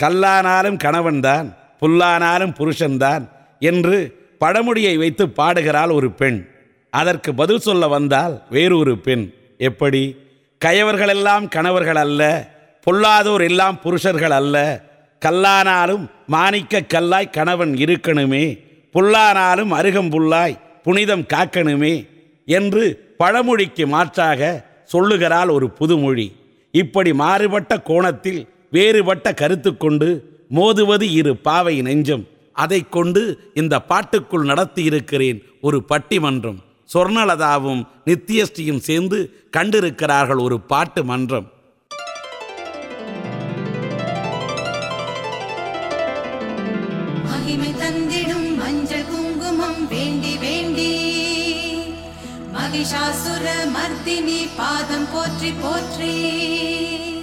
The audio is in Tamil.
கல்லானாலும் கணவன்தான் புல்லானாலும் புருஷன்தான் என்று பழமொழியை வைத்து பாடுகிறாள் ஒரு பெண் அதற்கு பதில் சொல்ல வந்தால் வேறொரு பெண் எப்படி கயவர்களெல்லாம் கணவர்கள் அல்ல பொல்லாதோர் எல்லாம் புருஷர்கள் அல்ல கல்லானாலும் மாணிக்க கல்லாய் கணவன் இருக்கணுமே புல்லானாலும் அருகம்புல்லாய் புனிதம் காக்கணுமே என்று பழமொழிக்கு மாற்றாக சொல்லுகிறாள் ஒரு புதுமொழி இப்படி மாறுபட்ட கோணத்தில் வேறுபட்ட கருத்து கொண்டு மோதுவது இரு பாவை நெஞ்சம் அதைக் கொண்டு இந்த பாட்டுக்குள் நடத்தியிருக்கிறேன் ஒரு பட்டிமன்றம் சொர்ணலதாவும் நித்யஸ்ரீயும் சேர்ந்து கண்டிருக்கிறார்கள் ஒரு பாட்டு மன்றம் மகிமை தந்திடும் மஞ்சள் குங்குமம் வேண்டி வேண்டி மகிஷாசுர மர்த்தினி பாதம் போற்றி போற்றி